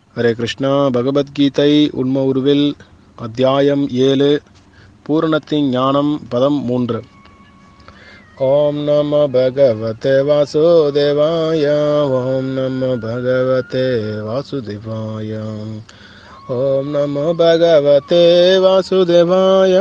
ஹரே கிருஷ்ணா பகவத்கீதை உண்ம உருவில் அத்தியாயம் ஏழு பூரணத்தின் ஞானம் பதம் மூன்று ஓம் நம பகவதே வாசுதேவாய ஓம் நம பகவதே வாசுதேவாய ஓம் நம பகவதே வாசுதேவாய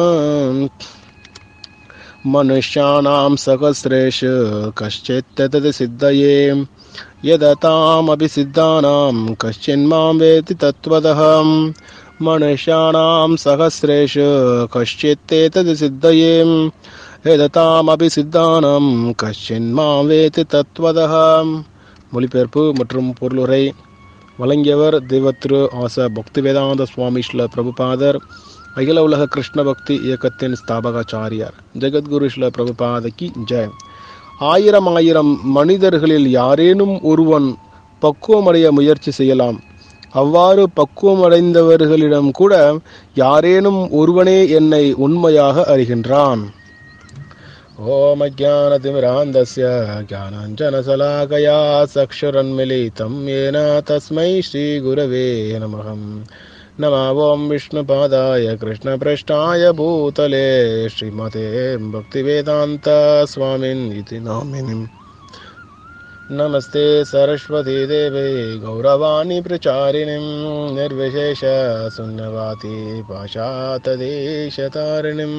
मनुष्याणां सहस्रेषु कश्चित् तद् सिद्धये यदतामपि सिद्धानां कश्चिन्मां वेति तत्त्वतः मनुष्याणां सहस्रेषु कश्चित् एतद् सिद्धये எததாமபி சித்தானம் கஷ்டின்மாம் வேதி தத்வதः மொழிபெயர்ப்பு மற்றும் பொருளுரை வழங்கியவர் தெய்வத்திரு ஆச பக்தி வேதாந்த சுவாமி ஸ்ல பிரபுபாதர் அகில உலக கிருஷ்ண பக்தி இயக்கத்தின் ஸ்தாபகாச்சாரியார் ஜெகத்குரு ஸ்ல பிரபுபாதகி ஜெய் ஆயிரம் ஆயிரம் மனிதர்களில் யாரேனும் ஒருவன் பக்குவமடைய முயற்சி செய்யலாம் அவ்வாறு பக்குவமடைந்தவர்களிடம் கூட யாரேனும் ஒருவனே என்னை உண்மையாக அறிகின்றான் ஓம் அஜானதிமிராந்தஸ்ய ज्ञानाञ्जनशलाकया चक्षुरन्मिलितं येन तस्मै श्रीगुरवे नमः नमः ॐ विष्णुपादाय कृष्णपृष्ठाय भूतले श्रीमते भक्तिवेदान्तस्वामिन् इति नामिनिम् नमस्ते सरस्वती देवे गौरवाणी प्रचारिणीं निर्विशेषशून्यवाति पाशातदेशतारिणीम्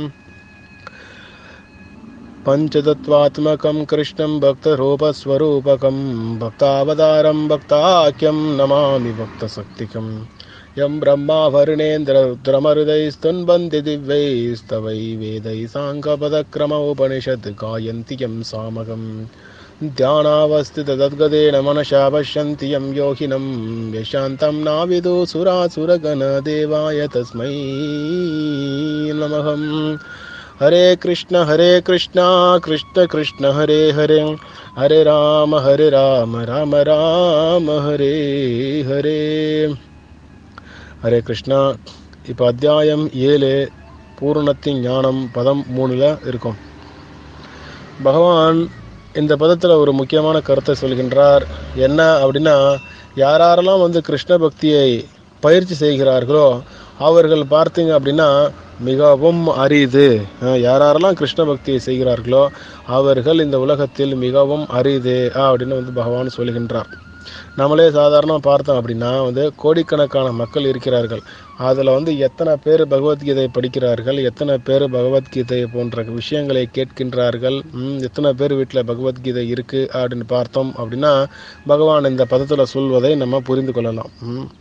पञ्चतत्त्वात्मकं कृष्णं भक्तरूपस्वरूपकं भक्तावतारं भक्ताख्यं नमामि भक्तशक्तिकम् यं ब्रह्मा वरुणेन्द्ररुद्रमरुदैस्तुन्वन्ति दिव्यैस्तवै वेदैः साङ्गपदक्रम उपनिषत् गायन्ति यं सामगम् ध्यानावस्थितद्गदेन मनसा पश्यन्ति यं योगिनं यशान्तं नाविदु सुरासुरगणदेवाय तस्मै नमः हरे कृष्ण हरे कृष्ण कृष्ण कृष्ण हरे हरे हरे राम हरे राम राम राम हरे हरे ஹரே கிருஷ்ணா இப்போ அத்தியாயம் ஏழு பூரணத்தின் ஞானம் பதம் மூணில் இருக்கும் பகவான் இந்த பதத்தில் ஒரு முக்கியமான கருத்தை சொல்கின்றார் என்ன அப்படின்னா யாரெல்லாம் வந்து கிருஷ்ண பக்தியை பயிற்சி செய்கிறார்களோ அவர்கள் பார்த்தீங்க அப்படின்னா மிகவும் அரிது யாரெல்லாம் கிருஷ்ண பக்தியை செய்கிறார்களோ அவர்கள் இந்த உலகத்தில் மிகவும் அரிது அப்படின்னு வந்து பகவான் சொல்கின்றார் நம்மளே சாதாரணமாக பார்த்தோம் அப்படின்னா வந்து கோடிக்கணக்கான மக்கள் இருக்கிறார்கள் அதில் வந்து எத்தனை பேர் பகவத்கீதை படிக்கிறார்கள் எத்தனை பேர் பகவத்கீதை போன்ற விஷயங்களை கேட்கின்றார்கள் எத்தனை பேர் வீட்டில் பகவத்கீதை இருக்குது அப்படின்னு பார்த்தோம் அப்படின்னா பகவான் இந்த பதத்தில் சொல்வதை நம்ம புரிந்து கொள்ளலாம்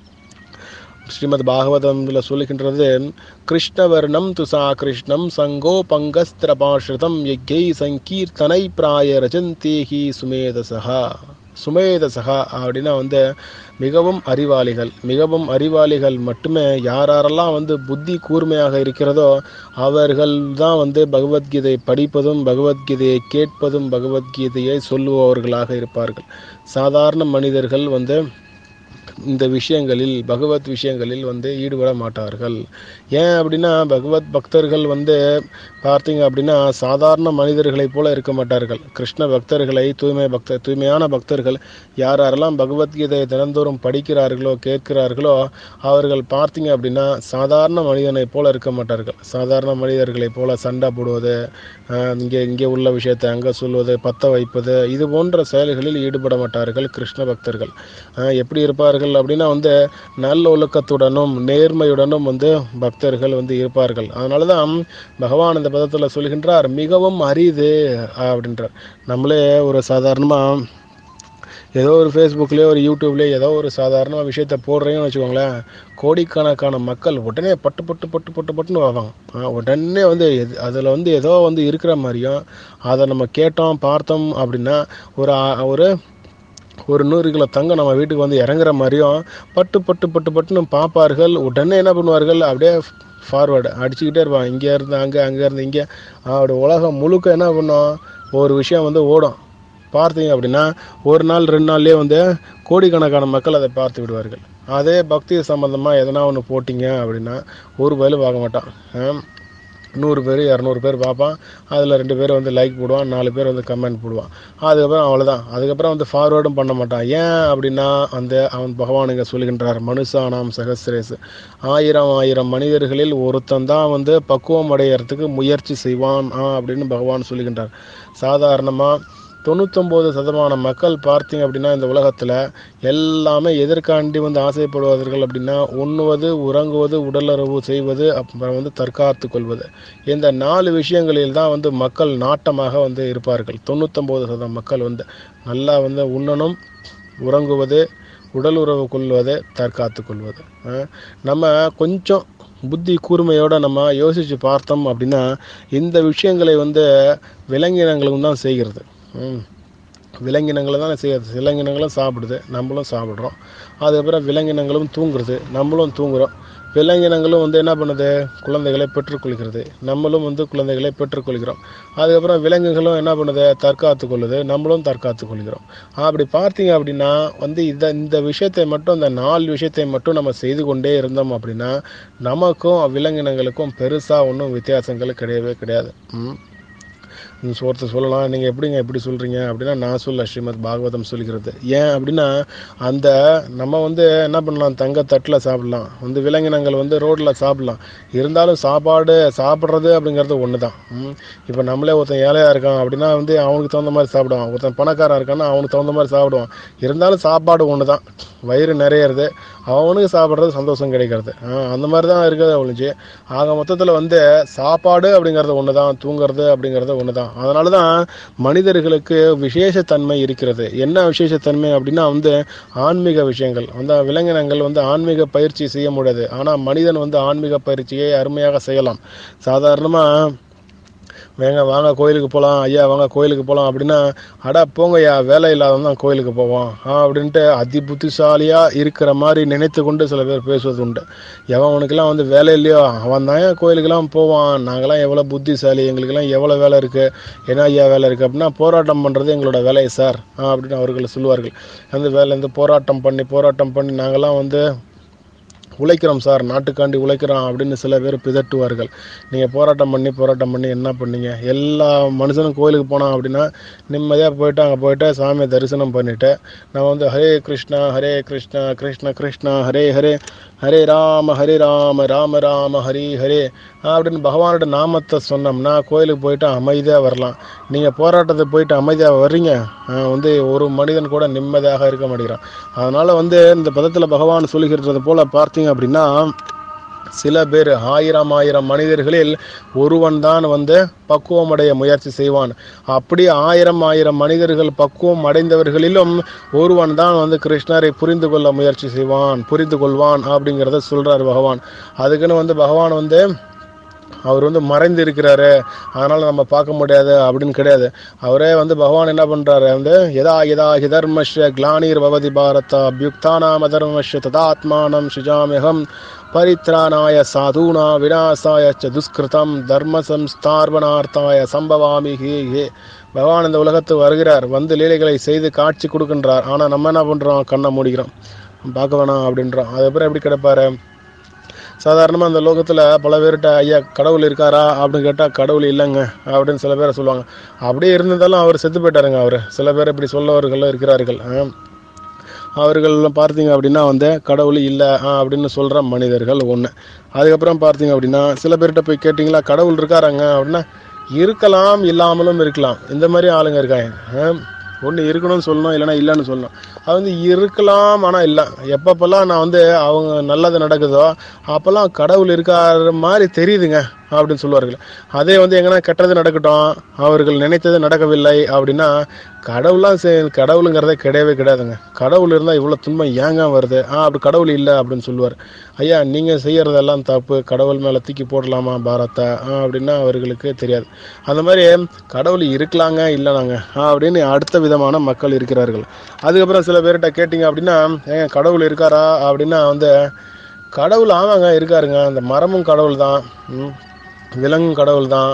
ஸ்ரீமத் பாகவதம்ல சொல்லுகின்றது கிருஷ்ணவர்ணம் துசா கிருஷ்ணம் சங்கோ பங்கஸ்திரபாஷிருதம் யஜ்யை சங்கீர்த்தனை பிராய ரஜந்தேகி சுமேதசகா சுமேதசகா அப்படின்னா வந்து மிகவும் அறிவாளிகள் மிகவும் அறிவாளிகள் மட்டுமே யாரெல்லாம் வந்து புத்தி கூர்மையாக இருக்கிறதோ அவர்கள் தான் வந்து பகவத்கீதை படிப்பதும் பகவத்கீதையை கேட்பதும் பகவத்கீதையை சொல்லுபவர்களாக இருப்பார்கள் சாதாரண மனிதர்கள் வந்து இந்த விஷயங்களில் பகவத் விஷயங்களில் வந்து ஈடுபட மாட்டார்கள் ஏன் அப்படின்னா பகவத் பக்தர்கள் வந்து பார்த்தீங்க அப்படின்னா சாதாரண மனிதர்களைப் போல இருக்க மாட்டார்கள் கிருஷ்ண பக்தர்களை தூய்மை பக்த தூய்மையான பக்தர்கள் யார் யாரெல்லாம் பகவத்கீதையை தினந்தோறும் படிக்கிறார்களோ கேட்கிறார்களோ அவர்கள் பார்த்தீங்க அப்படின்னா சாதாரண மனிதனைப் போல இருக்க மாட்டார்கள் சாதாரண மனிதர்களைப் போல சண்டை போடுவது இங்கே இங்கே உள்ள விஷயத்தை அங்கே சொல்வது பற்ற வைப்பது இது போன்ற செயல்களில் ஈடுபட மாட்டார்கள் கிருஷ்ண பக்தர்கள் எப்படி இருப்பார்கள் அப்படின்னா வந்து நல்ல ஒழுக்கத்துடனும் நேர்மையுடனும் வந்து பக்தர்கள் வந்து இருப்பார்கள் அதனால தான் பகவான் இந்த பதத்தில் சொல்கின்றார் மிகவும் அரிது அப்படின்றார் நம்மளே ஒரு சாதாரணமாக ஏதோ ஒரு ஃபேஸ்புக்லேயோ ஒரு யூடியூப்லேயோ ஏதோ ஒரு சாதாரண விஷயத்த போடுறீங்கன்னு வச்சுக்கோங்களேன் கோடிக்கணக்கான மக்கள் உடனே பட்டு பட்டு பட்டு பட்டு பட்டுன்னு வருவாங்க உடனே வந்து எது அதில் வந்து ஏதோ வந்து இருக்கிற மாதிரியும் அதை நம்ம கேட்டோம் பார்த்தோம் அப்படின்னா ஒரு ஒரு ஒரு நூறு கிலோ தங்கம் நம்ம வீட்டுக்கு வந்து இறங்குற மாதிரியும் பட்டு பட்டு பட்டு பட்டுன்னு பார்ப்பார்கள் உடனே என்ன பண்ணுவார்கள் அப்படியே ஃபார்வேர்டு அடிச்சுக்கிட்டே இருப்பாங்க இங்கே இருந்து அங்கே அங்கே இருந்து இங்கே அப்படி உலகம் முழுக்க என்ன பண்ணும் ஒரு விஷயம் வந்து ஓடும் பார்த்தீங்க அப்படின்னா ஒரு நாள் ரெண்டு நாள்லேயே வந்து கோடிக்கணக்கான மக்கள் அதை பார்த்து விடுவார்கள் அதே பக்தி சம்மந்தமாக எதனா ஒன்று போட்டிங்க அப்படின்னா ஒரு பதில் பார்க்க மாட்டான் நூறு பேர் இரநூறு பேர் பார்ப்பான் அதில் ரெண்டு பேர் வந்து லைக் போடுவான் நாலு பேர் வந்து கமெண்ட் போடுவான் அதுக்கப்புறம் அவ்வளோதான் அதுக்கப்புறம் வந்து ஃபார்வேர்டும் பண்ண மாட்டான் ஏன் அப்படின்னா அந்த அவன் பகவான் இங்கே சொல்கின்றார் மனுஷானாம் சகசிரேசு ஆயிரம் ஆயிரம் மனிதர்களில் ஒருத்தன் தான் வந்து பக்குவம் அடையறதுக்கு முயற்சி செய்வான் ஆ அப்படின்னு பகவான் சொல்லுகின்றார் சாதாரணமாக தொண்ணூத்தொம்பது சதமான மக்கள் பார்த்தீங்க அப்படின்னா இந்த உலகத்தில் எல்லாமே எதற்காண்டி வந்து ஆசைப்படுவார்கள் அப்படின்னா உண்ணுவது உறங்குவது உடலுறவு செய்வது அப்புறம் வந்து தற்காத்து கொள்வது இந்த நாலு விஷயங்களில் தான் வந்து மக்கள் நாட்டமாக வந்து இருப்பார்கள் தொண்ணூத்தொம்பது சதம் மக்கள் வந்து நல்லா வந்து உண்ணணும் உறங்குவது உடல் உறவு கொள்வது தற்காத்து கொள்வது அஹ் நம்ம கொஞ்சம் புத்தி கூர்மையோட நம்ம யோசித்து பார்த்தோம் அப்படின்னா இந்த விஷயங்களை வந்து விலங்கினங்களும் தான் செய்கிறது ம். விலங்கினங்களை தான் செய்யுது விலங்கினங்களும் சாப்பிடுது நம்மளும் சாப்பிட்றோம் அதுக்கப்புறம் விலங்கினங்களும் தூங்குறது நம்மளும் தூங்குறோம் விலங்கினங்களும் வந்து என்ன பண்ணுது குழந்தைகளை பெற்றுக்கொள்கிறது நம்மளும் வந்து குழந்தைகளை பெற்றுக்கொள்கிறோம் அதுக்கப்புறம் விலங்குகளும் என்ன பண்ணுது தற்காத்து கொள்ளுது நம்மளும் தற்காத்து கொள்கிறோம் அப்படி பார்த்தீங்க அப்படின்னா வந்து இந்த இந்த விஷயத்தை மட்டும் இந்த நாலு விஷயத்தை மட்டும் நம்ம செய்து கொண்டே இருந்தோம் அப்படின்னா நமக்கும் விலங்கினங்களுக்கும் பெருசாக ஒன்றும் வித்தியாசங்கள் கிடையவே கிடையாது ம் ம், ஒருத்தர் சொல்லலாம் நீங்கள் எப்படிங்க எப்படி சொல்கிறீங்க அப்படின்னா நான் சொல்ல ஸ்ரீமத் பாகவதம் சொல்கிறது ஏன் அப்படின்னா அந்த நம்ம வந்து என்ன பண்ணலாம் தங்க தட்டில் சாப்பிடலாம் வந்து விலங்கினங்கள் வந்து ரோட்டில் சாப்பிடலாம் இருந்தாலும் சாப்பாடு சாப்பிட்றது அப்படிங்கிறது ஒன்று தான் இப்போ நம்மளே ஒருத்தன் ஏழையாக இருக்கான் அப்படின்னா வந்து அவனுக்கு தகுந்த மாதிரி சாப்பிடுவான் ஒருத்தன் பணக்காரன் இருக்கான்னா அவனுக்கு தகுந்த மாதிரி சாப்பிடுவான் இருந்தாலும் சாப்பாடு ஒன்று தான் வயிறு நிறையிறது அவனுக்கு சாப்பிட்றது சந்தோஷம் கிடைக்கிறது ஆ, அந்த மாதிரி தான் இருக்குது ஒழிஞ்சு ஆக மொத்தத்தில் வந்து சாப்பாடு அப்படிங்கிறது ஒன்று தான் தூங்குறது அப்படிங்கிறது ஒன்று தான் அதனால தான் மனிதர்களுக்கு விசேஷத்தன்மை இருக்கிறது என்ன விசேஷத்தன்மை அப்படின்னா வந்து ஆன்மீக விஷயங்கள் அந்த விலங்கினங்கள் வந்து ஆன்மீக பயிற்சி செய்ய முடியாது ஆனால் மனிதன் வந்து ஆன்மீக பயிற்சியை அருமையாக செய்யலாம் சாதாரணமாக வேங்க வாங்க கோயிலுக்கு போகலாம் ஐயா வாங்க கோயிலுக்கு போகலாம் அப்படின்னா அடா போங்கய்யா வேலை இல்லாதவன் தான் கோயிலுக்கு போவான் ஆ அப்படின்ட்டு அதி புத்திசாலியாக இருக்கிற மாதிரி நினைத்து கொண்டு சில பேர் பேசுவது உண்டு எவன் உனக்கெல்லாம் வந்து வேலை இல்லையோ அவன் தான் ஏன் கோயிலுக்கெல்லாம் போவான் நாங்களாம் எவ்வளோ புத்திசாலி எங்களுக்கெல்லாம் எவ்வளோ வேலை இருக்குது என்ன ஐயா வேலை இருக்குது அப்படின்னா போராட்டம் பண்ணுறது எங்களோட வேலை சார் ஆ அப்படின்னு அவர்கள் சொல்லுவார்கள் அந்த வேலை இந்த போராட்டம் பண்ணி போராட்டம் பண்ணி நாங்களாம் வந்து உழைக்கிறோம் சார் நாட்டுக்காண்டி உழைக்கிறோம் அப்படின்னு சில பேர் பிதட்டுவார்கள் நீங்கள் போராட்டம் பண்ணி போராட்டம் பண்ணி என்ன பண்ணீங்க எல்லா மனுஷனும் கோயிலுக்கு போனான் அப்படின்னா நிம்மதியாக போயிட்டு அங்கே போயிட்டு சாமியை தரிசனம் பண்ணிட்டு நம்ம வந்து ஹரே கிருஷ்ணா ஹரே கிருஷ்ணா கிருஷ்ண கிருஷ்ணா ஹரே ஹரே ஹரே ராம ஹரே ராம ராம ராம ஹரி ஹரே அப்படின்னு பகவானோட நாமத்தை சொன்னோம்னா கோயிலுக்கு போயிட்டு அமைதியாக வரலாம் நீங்கள் போராட்டத்துக்கு போயிட்டு அமைதியாக வர்றீங்க ஆ, வந்து ஒரு மனிதன் கூட நிம்மதியாக இருக்க மாட்டேங்கிறான் அதனால் வந்து இந்த பதத்தில் பகவான் சொல்லுகிறது போல் பார்த்தீங்க அப்படின்னா சில பேர் ஆயிரம் ஆயிரம் மனிதர்களில் ஒருவன் தான் வந்து பக்குவம் அடைய முயற்சி செய்வான் அப்படி ஆயிரம் ஆயிரம் மனிதர்கள் பக்குவம் அடைந்தவர்களிலும் ஒருவன் தான் வந்து கிருஷ்ணரை புரிந்து கொள்ள முயற்சி செய்வான் புரிந்து கொள்வான் அப்படிங்கிறத சொல்றார் பகவான் அதுக்குன்னு வந்து பகவான் வந்து அவர் வந்து மறைந்து இருக்கிறாரு அதனால நம்ம பார்க்க முடியாது அப்படின்னு கிடையாது அவரே வந்து பகவான் என்ன பண்றாரு வந்து எதா எதா ஹிதர்மஷ்ய கிளானிர் பவதி பாரத அபியுக்தானாம் அதர்மஷ்ய ததாத்மானம் சிஜாமியகம் பரித்ராணாய சாதூனா விநாசாய ச துஷ்கிருதம் தர்ம சம்ஸ்தார்பணார்த்தாய சம்பவாமி ஹே ஹே பகவான் இந்த உலகத்துக்கு வருகிறார் வந்து லீலைகளை செய்து காட்சி கொடுக்கின்றார் ஆனால் நம்ம என்ன பண்ணுறோம் கண்ணை மூடிக்கிறோம் பார்க்க வேணாம் அப்படின்றோம் அதுக்கப்புறம் எப்படி கிடைப்பாரு சாதாரணமாக அந்த லோகத்தில் பல பேர்கிட்ட ஐயா கடவுள் இருக்காரா அப்படின்னு கேட்டால் கடவுள் இல்லைங்க அப்படின்னு சில பேரை சொல்லுவாங்க அப்படியே இருந்திருந்தாலும் அவர் செத்து போயிட்டாருங்க அவர் சில பேர் இப்படி சொல்லவர்கள் இருக்கிறார்கள் ஆ. அவர்கள் பார்த்தீங்க அப்படின்னா வந்து கடவுள் இல்லை அப்படின்னு சொல்கிற மனிதர்கள் ஒன்று அதுக்கப்புறம் பார்த்தீங்க அப்படின்னா சில பேர்கிட்ட போய் கேட்டிங்களா கடவுள் இருக்காராங்க அப்படின்னா இருக்கலாம் இல்லாமலும் இருக்கலாம் இந்த மாதிரி ஆளுங்க இருக்காங்க ஒன்று இருக்கணும்னு சொல்லணும் இல்லைன்னா இல்லைன்னு சொல்லணும் அது வந்து இருக்கலாம் ஆனால் இல்லை எப்பப்பெல்லாம் நான் வந்து அவங்க நல்லது நடக்குதோ அப்போல்லாம் கடவுள் இருக்கார மாதிரி தெரியுதுங்க அப்படின்னு சொல்லுவார்கள் அதே வந்து எங்கன்னா கெட்டது நடக்கட்டும் அவர்கள் நினைத்தது நடக்கவில்லை அப்படின்னா கடவுளாம் சே கடவுளுங்கிறதே கிடையவே கிடையாதுங்க கடவுள் இருந்தால் இவ்வளோ துன்பம் ஏங்க வருது ஆ அப்படி கடவுள் இல்லை அப்படின்னு சொல்லுவார் ஐயா நீங்கள் செய்யறதெல்லாம் தப்பு கடவுள் மேலே தூக்கி போடலாமா பாரத்தை ஆ அப்படின்னா அவர்களுக்கு தெரியாது அந்த மாதிரி கடவுள் இருக்கலாங்க இல்லைனாங்க ஆ அப்படின்னு அடுத்த விதமான மக்கள் இருக்கிறார்கள் அதுக்கப்புறம் சில பேர்கிட்ட கேட்டிங்க அப்படின்னா ஏங்க கடவுள் இருக்காரா அப்படின்னா வந்து கடவுள் ஆமாங்க இருக்காருங்க அந்த மரமும் கடவுள் தான் ம், விலங்கும் கடவுள் தான்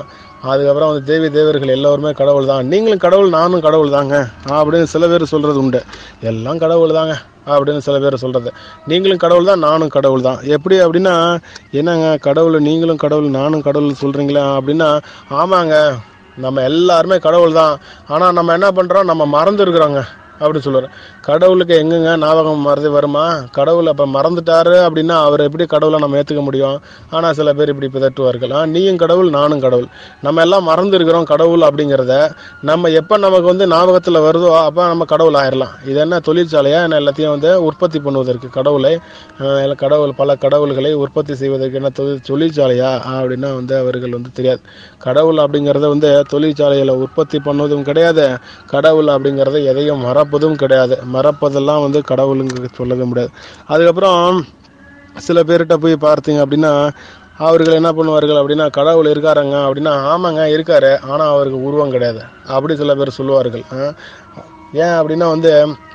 அதுக்கப்புறம் வந்து தேவி தேவர்கள் எல்லோருமே கடவுள் தான் நீங்களும் கடவுள் நானும் கடவுள் தாங்க அப்படின்னு சில பேர் சொல்கிறது உண்டு எல்லாம் கடவுள் தாங்க அப்படின்னு சில பேர் சொல்கிறது நீங்களும் கடவுள் தான் நானும் கடவுள் தான் எப்படி அப்படின்னா என்னங்க கடவுள் நீங்களும் கடவுள் நானும் கடவுள் சொல்கிறீங்களா அப்படின்னா ஆமாங்க நம்ம எல்லாருமே கடவுள் தான் ஆனால் நம்ம என்ன பண்ணுறோம் நம்ம மறந்துருக்குறோங்க அப்படி சொல்லுவார் கடவுளுக்கு எங்கெங்க ஞாபகம் மறந்து வருமா கடவுள் அப்போ மறந்துட்டாரு அப்படின்னா அவர் எப்படி கடவுளை நம்ம ஏற்றுக்க முடியும் ஆனால் சில பேர் இப்படி பிதட்டுவார்கள் ஆ நீயும் கடவுள் நானும் கடவுள் நம்ம எல்லாம் மறந்துருக்கிறோம் கடவுள் அப்படிங்கிறத நம்ம எப்போ நமக்கு வந்து ஞாபகத்தில் வருதோ அப்போ நம்ம கடவுள் ஆயிடலாம் இது என்ன தொழிற்சாலையா என்ன எல்லாத்தையும் வந்து உற்பத்தி பண்ணுவதற்கு கடவுளை அஹ், இல்ல கடவுள் பல கடவுள்களை உற்பத்தி செய்வதற்கு என்ன தொழில் தொழிற்சாலையா அப்படின்னா வந்து அவர்கள் வந்து தெரியாது கடவுள் அப்படிங்கிறத வந்து தொழிற்சாலையில் உற்பத்தி பண்ணுவதும் கிடையாது கடவுள் அப்படிங்கிறத எதையும் மறப்பதும் கிடையாது மறப்பதெல்லாம் வந்து கடவுளுங்க சொல்லவே முடியாது அதுக்கப்புறம் சில பேர்கிட்ட போய் பார்த்தீங்க அப்படின்னா அவர்கள் என்ன பண்ணுவார்கள் அப்படின்னா கடவுள் இருக்காருங்க அப்படின்னா ஆமாங்க இருக்காரு ஆனால் அவருக்கு உருவம் கிடையாது அப்படி சில பேர் சொல்லுவார்கள் ஆ, ஏன் அப்படின்னா வந்து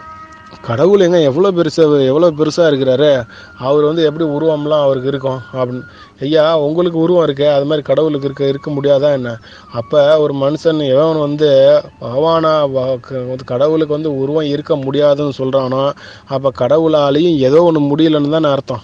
கடவுள் எங்க எவ்வளோ பெருசு எவ்வளோ பெருசாக இருக்கிறாரு அவர் வந்து எப்படி உருவம்லாம் அவருக்கு இருக்கும் அப்படின்னு ஐயா உங்களுக்கு உருவம் இருக்கு அது மாதிரி கடவுளுக்கு இருக்க இருக்க முடியாதா என்ன அப்போ ஒரு மனுஷன் எவன் வந்து பகவானா வ- க- வந்து கடவுளுக்கு வந்து உருவம் இருக்க முடியாதுன்னு சொல்கிறானோ அப்போ கடவுளாலேயும் ஏதோ ஒன்று முடியலன்னு தானே அர்த்தம்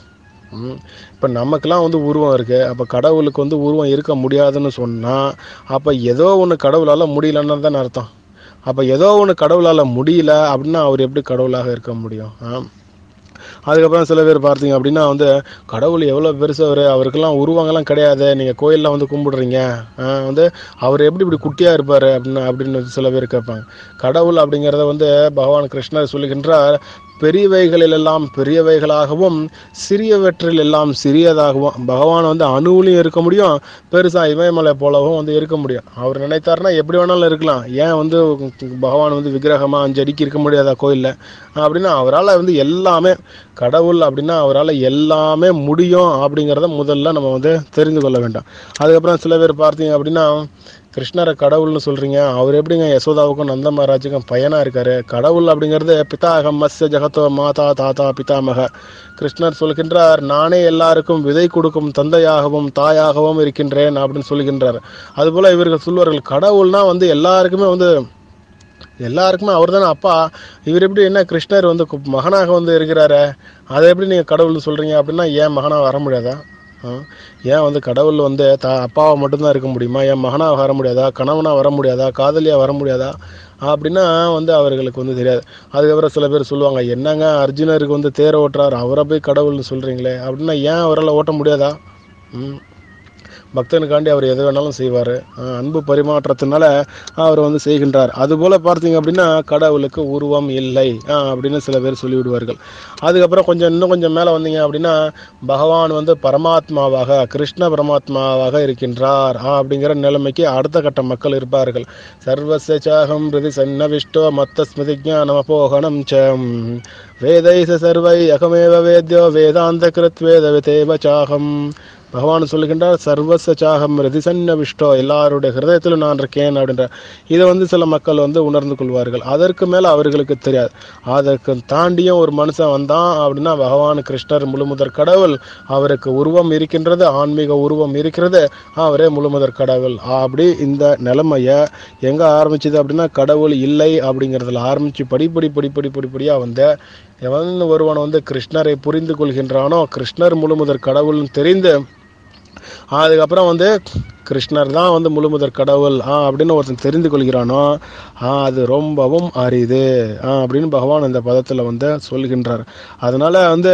இப்போ நமக்கெல்லாம் வந்து உருவம் இருக்குது அப்போ கடவுளுக்கு வந்து உருவம் இருக்க முடியாதுன்னு சொன்னால் அப்போ ஏதோ ஒன்று கடவுளால் முடியலன்னு தானே அர்த்தம் அப்போ ஏதோ ஒன்று கடவுளால் முடியல அப்படின்னா அவர் எப்படி கடவுளாக இருக்க முடியும் ஆ அதுக்கப்புறம் சில பேர் பார்த்தீங்க அப்படின்னா வந்து கடவுள் எவ்வளோ பெருசு அவர் அவருக்கெல்லாம் உருவங்கள்லாம் கிடையாது நீங்கள் கோயிலில் வந்து கும்பிடுறீங்க ஆ, வந்து அவர் எப்படி இப்படி குட்டியாக இருப்பார் அப்படின்னு அப்படின்னு சில பேர் கேட்பாங்க கடவுள் அப்படிங்கிறத வந்து பகவான் கிருஷ்ணர் சொல்லுகின்றார் பெரியவைகளிலெல்லாம் பெரியவைகளாகவும் சிறியவற்றில் எல்லாம் சிறியதாகவும் பகவான் வந்து அணுவிலையும் இருக்க முடியும் பெருசா இமயமலை போலவும் வந்து இருக்க முடியும் அவர் நினைத்தாருன்னா எப்படி வேணாலும் இருக்கலாம் ஏன் வந்து பகவான் வந்து விக்கிரகமா அஞ்சு அடிக்கு இருக்க முடியாதா கோயில்ல அப்படின்னா அவரால் வந்து எல்லாமே கடவுள் அப்படின்னா அவரால் எல்லாமே முடியும் அப்படிங்கிறத முதல்ல நம்ம வந்து தெரிந்து கொள்ள வேண்டாம் அதுக்கப்புறம் சில பேர் பார்த்தீங்க அப்படின்னா கிருஷ்ணரை கடவுள்னு சொல்றீங்க அவர் எப்படிங்க யசோதாவுக்கும் நந்த மகாராஜுக்கும் பையனா இருக்காரு கடவுள் அப்படிங்கிறது பிதாகம் மத்ய ஜெகத்தோ மாதா தாத்தா பிதாமக கிருஷ்ணர் சொல்கின்றார் நானே எல்லாருக்கும் விதை கொடுக்கும் தந்தையாகவும் தாயாகவும் இருக்கின்றேன் அப்படின்னு சொல்கின்றார் அதுபோல இவர்கள் சொல்வார்கள் கடவுள்னா வந்து எல்லாருக்குமே வந்து எல்லாருக்குமே அவர் தானே அப்பா இவர் எப்படி என்ன கிருஷ்ணர் வந்து கு- மகனாக வந்து இருக்கிறாரு அதை எப்படி நீங்கள் கடவுள்னு சொல்கிறீங்க அப்படின்னா ஏன் மகனாக வர முடியாதா ஆ? ஏன் வந்து கடவுள் வந்து தா அப்பாவை மட்டும்தான் இருக்க முடியுமா ஏன் மகனாக வர முடியாதா கணவனாக வர முடியாதா காதலியாக வர முடியாதா அப்படின்னா வந்து அவர்களுக்கு வந்து தெரியாது அதுக்கப்புறம் சில பேர் சொல்லுவாங்க என்னங்க அர்ஜுனருக்கு வந்து தேரை ஓட்டுறாரு அவரை போய் கடவுள்னு சொல்கிறீங்களே அப்படின்னா ஏன் அவரால் ஓட்ட முடியாதா ம் பக்தனுக்காண்டி அவர் எது வேணாலும் செய்வார் அன்பு பரிமாற்றத்தினால அவர் வந்து செய்கின்றார் அதுபோல் பார்த்தீங்க அப்படின்னா கடவுளுக்கு உருவம் இல்லை ஆ, அப்படின்னு சில பேர் சொல்லிவிடுவார்கள் அதுக்கப்புறம் கொஞ்சம் இன்னும் கொஞ்சம் மேலே வந்தீங்க அப்படின்னா பகவான் வந்து பரமாத்மாவாக கிருஷ்ண பரமாத்மாவாக இருக்கின்றார் ஆ, அப்படிங்கிற நிலைமைக்கு அடுத்த கட்ட மக்கள் இருப்பார்கள் சர்வச சாகம் பிரதி சன்னவிஷ்டோ மத்த ஸ்மிருதிஜா நமபோகனம் சம் வேதை சர்வை அகமேவ வேத்யோ வேதாந்த கிருத் வேத விதேவ சாகம் பகவான் சொல்லுகின்றார் சர்வச சாகம் ரதிசன்ன விஷ்டோ எல்லாருடைய ஹிருதயத்திலும் நான் இருக்கேன் அப்படின்ற இதை வந்து சில மக்கள் வந்து உணர்ந்து கொள்வார்கள் அதற்கு மேலே அவர்களுக்கு தெரியாது அதற்கு தாண்டியும் ஒரு மனுஷன் வந்தான் அப்படின்னா பகவான் கிருஷ்ணர் முழுமுதற் கடவுள் அவருக்கு உருவம் இருக்கின்றது ஆன்மீக உருவம் இருக்கிறது அவரே முழுமுதற் கடவுள் அப்படி இந்த நிலைமைய எங்க ஆரம்பிச்சது அப்படின்னா கடவுள் இல்லை அப்படிங்கிறதுல ஆரம்பிச்சு படிப்படி படிப்படி படிப்படியா வந்து எவன் ஒருவன் வந்து கிருஷ்ணரை புரிந்து கொள்கின்றானோ கிருஷ்ணர் முழுமுதற் கடவுள்னு தெரிந்து அதுக்கப்புறம் வந்து கிருஷ்ணர் தான் வந்து முழுமுதற் கடவுள் ஆ அப்படின்னு ஒருத்தன் தெரிந்து கொள்கிறானோ ஆ அது ரொம்பவும் அரிது ஆ அப்படின்னு பகவான் இந்த பதத்தில் வந்து சொல்கின்றார் அதனால வந்து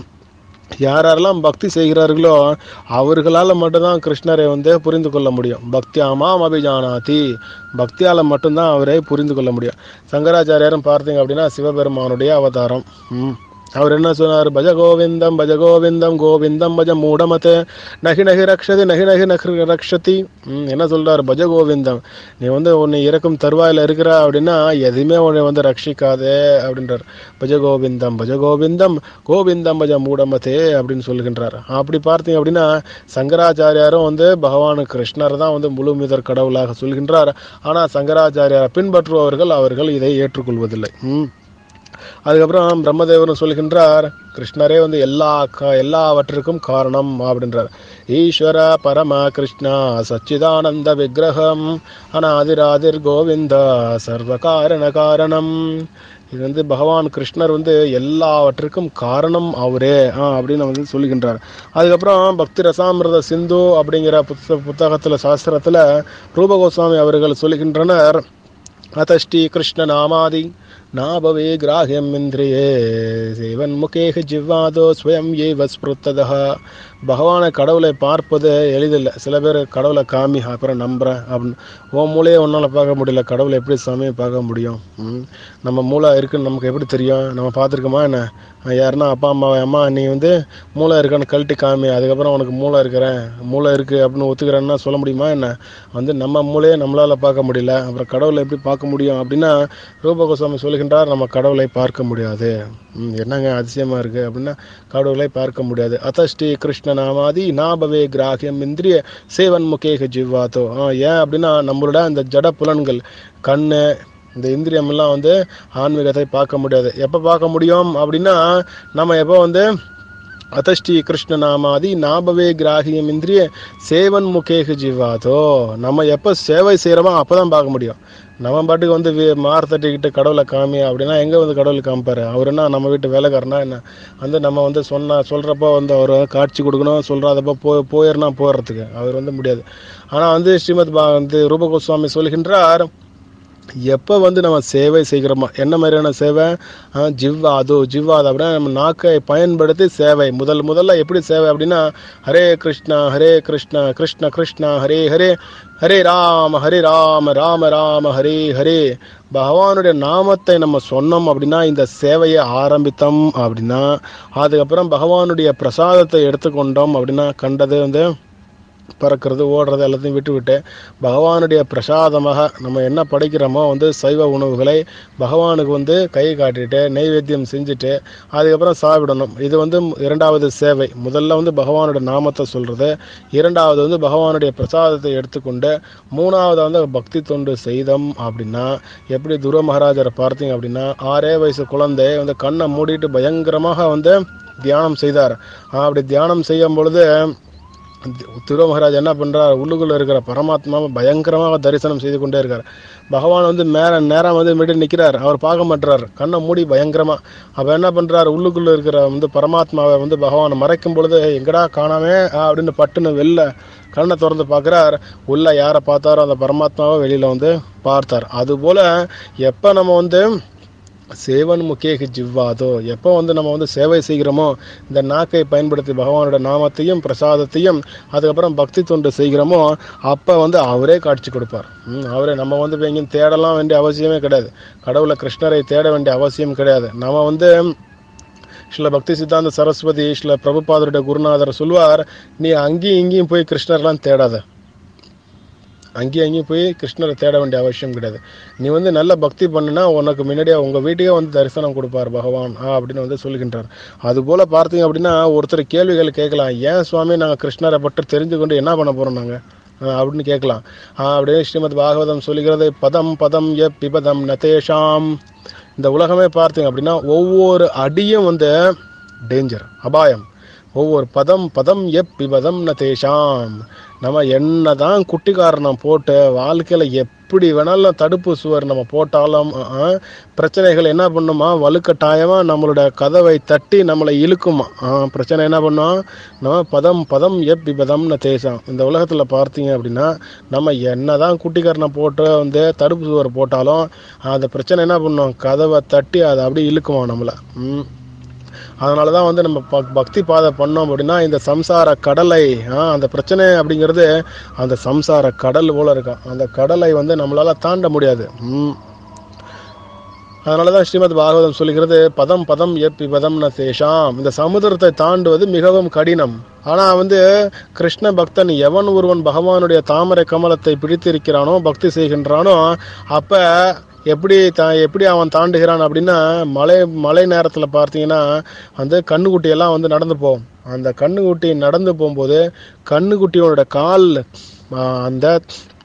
யார் யாரெல்லாம் பக்தி செய்கிறார்களோ அவர்களால் மட்டும்தான் கிருஷ்ணரை வந்து புரிந்து கொள்ள முடியும் பக்தியாமாம் அபிஜானாதி பக்தியால் மட்டும்தான் அவரை புரிந்து கொள்ள முடியும் சங்கராச்சாரியாரும் பார்த்தீங்க அப்படின்னா சிவபெருமானுடைய அவதாரம் ம். அவர் என்ன சொன்னார் பஜ கோவிந்தம் பஜ கோவிந்தம் கோவிந்தம் பஜ மூடமத்து நகி நகி ரக்ஷதி நகி நகி நகி ரக்ஷதி ம், என்ன சொல்றார் பஜ கோவிந்தம் நீ வந்து உன்னை இறக்கும் தருவாயில் இருக்கிற அப்படின்னா எதுவுமே உன்னை வந்து ரட்சிக்காதே அப்படின்றார் பஜ கோவிந்தம் பஜ கோவிந்தம் கோவிந்தம் பஜ மூடமத்தே அப்படின்னு சொல்லுகின்றார் அப்படி பார்த்தீங்க அப்படின்னா சங்கராச்சாரியாரும் வந்து பகவான் கிருஷ்ணர் தான் வந்து முழு முதற் கடவுளாக சொல்கின்றார் ஆனால் சங்கராச்சாரியாரை பின்பற்றுபவர்கள் அவர்கள் இதை ஏற்றுக்கொள்வதில்லை ம் அதுக்கப்புறம் பிரம்மதேவரும் சொல்கின்றார் கிருஷ்ணரே வந்து எல்லா க- எல்லாவற்றிற்கும் காரணம் அப்படின்றார் ஈஸ்வர பரம கிருஷ்ணா சச்சிதானந்த விக்கிரகம் அநாதிராதிர் கோவிந்தா சர்வ காரண காரணம் இது வந்து பகவான் கிருஷ்ணர் வந்து எல்லாவற்றிற்கும் காரணம் அவரே ஆ, அப்படின்னு வந்து சொல்லுகின்றார் அதுக்கப்புறம் பக்தி ரசாமிரத சிந்து அப்படிங்கிற புத்த புத்தகத்தில் சாஸ்திரத்தில் ரூபகோஸ்வாமி அவர்கள் சொல்லுகின்றனர் அத்தஷ்டி கிருஷ்ண நாமாதி நாபவே கிராஹ்யம் இந்திரியே சேவன் முகேக ஜிவ்வாதோ ஸ்வயம் ஏவ ஸ்பிருத்ததா பகவானை கடவுளை பார்ப்பது எளிதில்லை சில பேர் கடவுளை காமி அப்புறம் நம்புறேன் அப்படின்னு உன் மூளையை உன்னால் பார்க்க முடியல கடவுளை எப்படி சாமியை பார்க்க முடியும் ம். நம்ம மூளை இருக்குன்னு நமக்கு எப்படி தெரியும் நம்ம பார்த்துருக்கோமா என்ன யாருன்னா அப்பா அம்மா அம்மா நீ வந்து மூளை இருக்கான்னு கழட்டி காமி அதுக்கப்புறம் உனக்கு மூளை இருக்கிறேன் மூளை இருக்குது அப்படின்னு ஒத்துக்கிறேன்னா சொல்ல முடியுமா என்ன வந்து நம்ம மூளையை நம்மளால் பார்க்க முடியல அப்புறம் கடவுளை எப்படி பார்க்க முடியும் அப்படின்னா ரூபகோஸ்வாமி சொல்லுகின்றார் நம்ம கடவுளை பார்க்க முடியாது ம், என்னங்க அதிசயமாக இருக்குது அப்படின்னா கடவுளை பார்க்க முடியாது அத்தஷ்டி கிருஷ்ண நாமாதி நாபவே கிராகியம் இந்திரிய சேவன் முகேக ஜிவ்வாத்தோ ஆ, ஏன் அப்படின்னா நம்மளோட அந்த ஜட புலன்கள் கண்ணு இந்த இந்திரியம் எல்லாம் வந்து ஆன்மீகத்தை பார்க்க முடியாது எப்போ பார்க்க முடியும் அப்படின்னா நம்ம எப்போ வந்து அத்தஷ்டி கிருஷ்ண நாமாதி நாபவே கிராகியம் இந்திரிய சேவன் முகேக ஜீவாதோ நம்ம எப்போ சேவை செய்கிறோமோ அப்போ தான் பார்க்க முடியும் நம்ம பாட்டுக்கு வந்து வி- மார் தட்டிக்கிட்டு கடவுளை காமி அப்படின்னா எங்கே வந்து கடவுள் காமிப்பார் அவர் என்ன நம்ம வீட்டு வேலைக்காரனா என்ன வந்து நம்ம வந்து சொன்ன சொல்கிறப்போ வந்து அவர் காட்சி கொடுக்கணும் சொல்கிறாதப்போ போ போயிடனா போயிடுறதுக்கு அவர் வந்து முடியாது ஆனால் வந்து ஸ்ரீமத் பா வந்து ரூபகோஸ்வாமி சொல்கின்றார் எப்போ வந்து நம்ம சேவை செய்கிறோமோ என்ன மாதிரியான சேவை ஆ, ஜிவ்வாது ஜிவ்வாது அப்படின்னா நம்ம நாக்கை பயன்படுத்தி சேவை முதல் முதல்ல எப்படி சேவை அப்படின்னா ஹரே கிருஷ்ணா ஹரே கிருஷ்ணா கிருஷ்ண கிருஷ்ணா ஹரே ஹரே ஹரே ராம ஹரே ராம ராம ராம ஹரே ஹரே பகவானுடைய நாமத்தை நம்ம சொன்னோம் அப்படின்னா இந்த சேவையை ஆரம்பித்தோம் அப்படின்னா அதுக்கப்புறம் பகவானுடைய பிரசாதத்தை எடுத்துக்கொண்டோம் அப்படின்னா கண்டது வந்து பறக்கிறது ஓடுறது எல்லாத்தையும் விட்டு விட்டு பகவானுடைய பிரசாதமாக நம்ம என்ன படைக்கிறோமோ வந்து சைவ உணவுகளை பகவானுக்கு வந்து கை காட்டிட்டு நைவேத்தியம் செஞ்சுட்டு அதுக்கப்புறம் சாப்பிடணும் இது வந்து இரண்டாவது சேவை முதல்ல வந்து பகவானுடைய நாமத்தை சொல்கிறது இரண்டாவது வந்து பகவானுடைய பிரசாதத்தை எடுத்துக்கொண்டு மூணாவது வந்து பக்தி தொண்டு செய்தோம் அப்படின்னா எப்படி துருவ மகாராஜரை பார்த்தீங்க அப்படின்னா ஆறே வயசு குழந்தை வந்து கண்ணை மூடிட்டு பயங்கரமாக வந்து தியானம் செய்தார் அப்படி தியானம் செய்யும் பொழுது துருவ மகாராஜ் என்ன பண்றார் உள்ளுக்குள்ள இருக்கிற பரமாத்மாவை பயங்கரமாக தரிசனம் செய்து கொண்டே இருக்கார் பகவான் வந்து மேல நேரம் வந்து மீட்டு நிற்கிறார் அவர் பார்க்க மாட்டார் கண்ணை மூடி பயங்கரமா அப்ப என்ன பண்றார் உள்ளுக்குள்ள இருக்கிற வந்து பரமாத்மாவை வந்து பகவான் மறைக்கும் பொழுது எங்கடா காணாமே அப்படின்னு பட்டுன்னு வெளில கண்ணை திறந்து பார்க்குறார் உள்ள யாரை பார்த்தாரோ அந்த பரமாத்மாவை வெளியில வந்து பார்த்தார் அதுபோல எப்போ நம்ம வந்து சேவன் முகேக ஜிவ்வாதோ எப்போ வந்து நம்ம வந்து சேவை செய்கிறோமோ இந்த நாக்கை பயன்படுத்தி பகவானோட நாமத்தையும் பிரசாதத்தையும் அதுக்கப்புறம் பக்தி தொண்டு செய்கிறோமோ அப்போ வந்து அவரே காட்சி கொடுப்பார் ம், அவரே நம்ம வந்து போய் எங்கேயும் தேடலாம் வேண்டிய அவசியமே கிடையாது கடவுளை கிருஷ்ணரை தேட வேண்டிய அவசியம் கிடையாது நம்ம வந்து சில பக்தி சித்தாந்த சரஸ்வதி சில பிரபுபாதருடைய குருநாதர் சொல்வார் நீ அங்கேயும் இங்கேயும் போய் கிருஷ்ணர்லாம் தேடாத அங்கேயும் அங்கேயும் போய் கிருஷ்ணரை தேட வேண்டிய அவசியம் கிடையாது நீ வந்து நல்ல பக்தி பண்ணுனா உனக்கு முன்னாடியே உங்கள் வீட்டுக்கே வந்து தரிசனம் கொடுப்பார் பகவான் ஆ அப்படின்னு வந்து சொல்கின்றார் அதுபோல் பார்த்தீங்க அப்படின்னா ஒருத்தர் கேள்விகள் கேட்கலாம் ஏன் சுவாமி நாங்கள் கிருஷ்ணரை பற்றி தெரிஞ்சு கொண்டு என்ன பண்ண போகிறோம் நாங்கள் அப்படின்னு கேட்கலாம் ஆ, அப்படியே ஸ்ரீமத் பாகவதம் சொல்லுகிறது பதம் பதம் எ பிபதம் நதேஷாம் இந்த உலகமே பார்த்தீங்க அப்படின்னா ஒவ்வொரு அடியும் வந்து டேஞ்சர் அபாயம் ஒவ்வொரு பதம் பதம் எப் பிபதம் ந தேஷாம் நம்ம என்னதான் குட்டிக்காரணம் போட்டு வாழ்க்கையில் எப்படி வேணாலும் தடுப்பு சுவர் நம்ம போட்டாலும் அஹ், அஹ், பிரச்சனைகள் என்ன பண்ணுமா வலுக்கட்டாயமாக நம்மளோட கதவை தட்டி நம்மளை இழுக்குமா அஹ், பிரச்சனை என்ன பண்ணும் நம்ம பதம் பதம் எப் பிபதம் ந தேஷாம் இந்த உலகத்தில் பார்த்தீங்க அப்படின்னா நம்ம என்னதான் குட்டிக்காரணம் போட்டு வந்து தடுப்பு சுவர் போட்டாலும் அந்த பிரச்சனை என்ன பண்ணும் கதவை தட்டி அதை அப்படியே இழுக்குமா நம்மளை ம் அதனால தான் வந்து நம்ம பக்- பக்தி பாதை பண்ணோம் அப்படின்னா இந்த சம்சார கடலை ஆ, அந்த பிரச்சனை அப்படிங்கிறது அந்த சம்சார கடல் போல இருக்கும் அந்த கடலை வந்து நம்மளால தாண்ட முடியாது ம் அதனால தான் ஸ்ரீமத் பாகவதம் சொல்லுகிறது பதம் பதம் எப்பி பதம் ந சேஷாம் இந்த சமுதிரத்தை தாண்டுவது மிகவும் கடினம் ஆனால் வந்து கிருஷ்ண பக்தன் எவன் ஒருவன் பகவானுடைய தாமரை கமலத்தை பிடித்திருக்கிறானோ பக்தி செய்கின்றானோ அப்போ எப்படி தா எப்படி அவன் தாண்டுகிறான் அப்படின்னா மழை மழை நேரத்தில் பார்த்தீங்கன்னா அந்த கண்ணுக்குட்டியெல்லாம் வந்து நடந்து போகும் அந்த கண்ணுக்குட்டி நடந்து போகும்போது கண்ணுக்குட்டியோட கால் ஆ, அந்த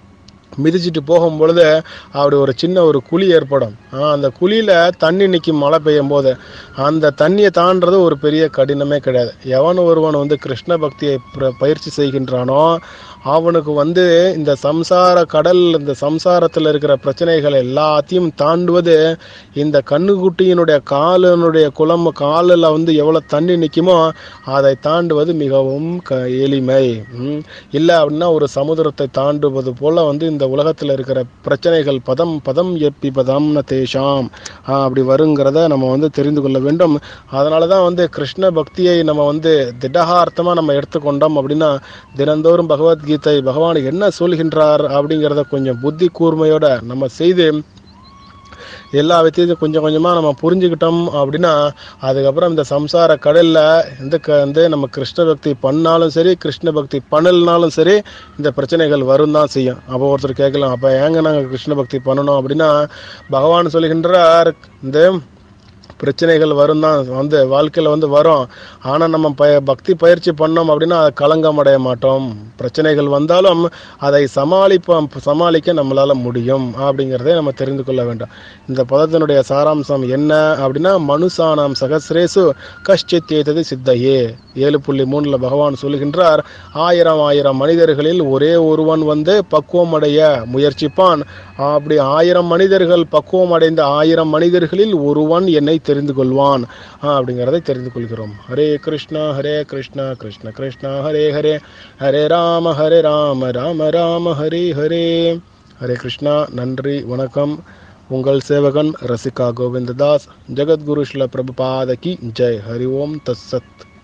மிதிச்சிட்டு போகும்பொழுது அப்படி ஒரு சின்ன ஒரு குழி ஏற்படும் ஆ, அந்த குழியில் தண்ணி நிற்கும் மழை பெய்யும் போது அந்த தண்ணியை தாண்டுறது ஒரு பெரிய கடினமே கிடையாது எவன் ஒருவன் வந்து கிருஷ்ண பக்தியை பிர- பயிற்சி செய்கின்றானோ அவனுக்கு வந்து இந்த சம்சார கடல் இந்த சம்சாரத்தில் இருக்கிற பிரச்சனைகள் எல்லாத்தையும் தாண்டுவது இந்த கண்ணுக்குட்டியினுடைய காலனுடைய குளம் காலில் வந்து எவ்வளோ தண்ணி நிற்குமோ அதை தாண்டுவது மிகவும் க எளிமை ம். இல்லை அப்படின்னா ஒரு சமுதிரத்தை தாண்டுவது போல வந்து இந்த உலகத்தில் இருக்கிற பிரச்சனைகள் பதம் பதம் எப்பி பதம்ன தேஷாம் ஆ, அப்படி வருங்கிறத நம்ம வந்து தெரிந்து கொள்ள வேண்டும் அதனால தான் வந்து கிருஷ்ண பக்தியை நம்ம வந்து திடகார்த்தமாக நம்ம எடுத்துக்கொண்டோம் அப்படின்னா தினந்தோறும் பகவத்கீதை பகவான் என்ன சொல்கின்றார் அப்படிங்கிறத கொஞ்சம் புத்தி கூர்மையோட நம்ம செய்து எல்லா வித்தியத்தையும் கொஞ்சம் கொஞ்சமாக நம்ம புரிஞ்சுக்கிட்டோம் அப்படின்னா அதுக்கப்புறம் இந்த சம்சார கடலில் எந்த க வந்து நம்ம கிருஷ்ண பக்தி பண்ணாலும் சரி கிருஷ்ண பக்தி பண்ணலனாலும் சரி இந்த பிரச்சனைகள் வரும் தான் செய்யும் அப்போ ஒருத்தர் கேட்கலாம் அப்போ ஏங்க நாங்கள் கிருஷ்ண பக்தி பண்ணணும் அப்படின்னா பகவான் சொல்கின்றார் இந்த பிரச்சனைகள் வரும் தான் வந்து வாழ்க்கையில் வந்து வரும் ஆனால் நம்ம ப பக்தி பயிற்சி பண்ணோம் அப்படின்னா அதை களங்கம் அடைய மாட்டோம் பிரச்சனைகள் வந்தாலும் அதை சமாளிப்போம் சமாளிக்க நம்மளால் முடியும் அப்படிங்கிறதை நம்ம தெரிந்து கொள்ள வேண்டும் இந்த பதத்தினுடைய சாராம்சம் என்ன அப்படின்னா மனுசானாம் சகசிரேசு கஷ்டித் ஏத்தது சித்தையே ஏழு புள்ளி மூணில் பகவான் சொல்கின்றார் ஆயிரம் ஆயிரம் மனிதர்களில் ஒரே ஒருவன் வந்து பக்குவம் அடைய முயற்சிப்பான் அப்படி ஆயிரம் மனிதர்கள் பக்குவம் அடைந்த ஆயிரம் மனிதர்களில் ஒருவன் என்னை தெரிந்து கொள்வான் ஆ, அப்படிங்கிறதை தெரிந்து கொள்கிறோம் ஹரே கிருஷ்ணா ஹரே கிருஷ்ணா கிருஷ்ண கிருஷ்ணா ஹரே ஹரே ஹரே ராம ஹரே ராம ராம ராம ஹரே ஹரே ஹரே கிருஷ்ணா நன்றி வணக்கம் உங்கள் சேவகன் ரசிகா கோவிந்ததாஸ் ஜெகத்குரு ஸ்ல பிரபுபாத கி ஜெய் ஹரி ஓம் தத்சத்